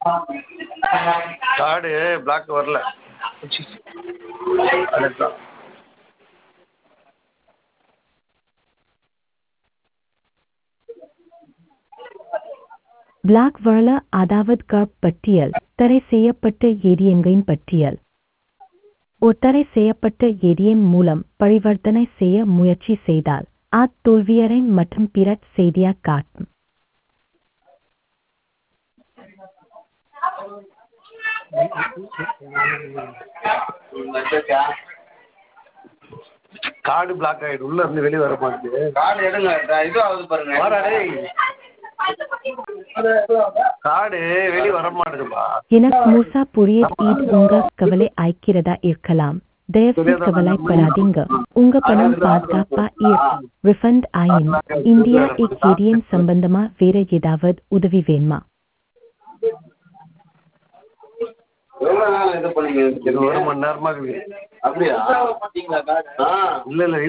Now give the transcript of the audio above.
card black வரல அதுதான் black வரல அதாவது கப் பட்டியல் தடை செய்யப்பட்ட ஏடிஎம்களின் பட்டியல் ஒரு தடை செய்யப்பட்ட ஏடிஎம் மூலம் பரிவர்த்தனை செய்ய முயற்சி செய்தால் அது தோல்வியறை மற்றும் பிற செய்தியா காட்டும் கார்டு பிளாக் ஆகிடும் உள்ள இருந்து வெளியே வர மாட்டேங்குது கார்டு எடுங்க த- இது ஆகுது பாருங்க வாடா டேய் கார்டு வெளியே வர மாட்டேங்குதுப்பா எனக்கு மூசா புரியத் ஈத் உங்க கவலை ஆய்க்கிறதா இருக்கலாம் தயவுசெய்து கவலைப்படாதீங்க உங்க பணம் பாதுகாப்பா இருக்கு ரிஃபண்ட் ஆயின் இந்தியா இக் ஏடிஎம் சம்பந்தமா வேற ஏதாவது உதவி வேணுமா எவ்வளோ நாள் இது பண்ணீங்க இது ஒரு மணி நேரமா இருக்குது அப்படியா பார்த்தீங்களா கார்டு ஆ இல்ல இல்ல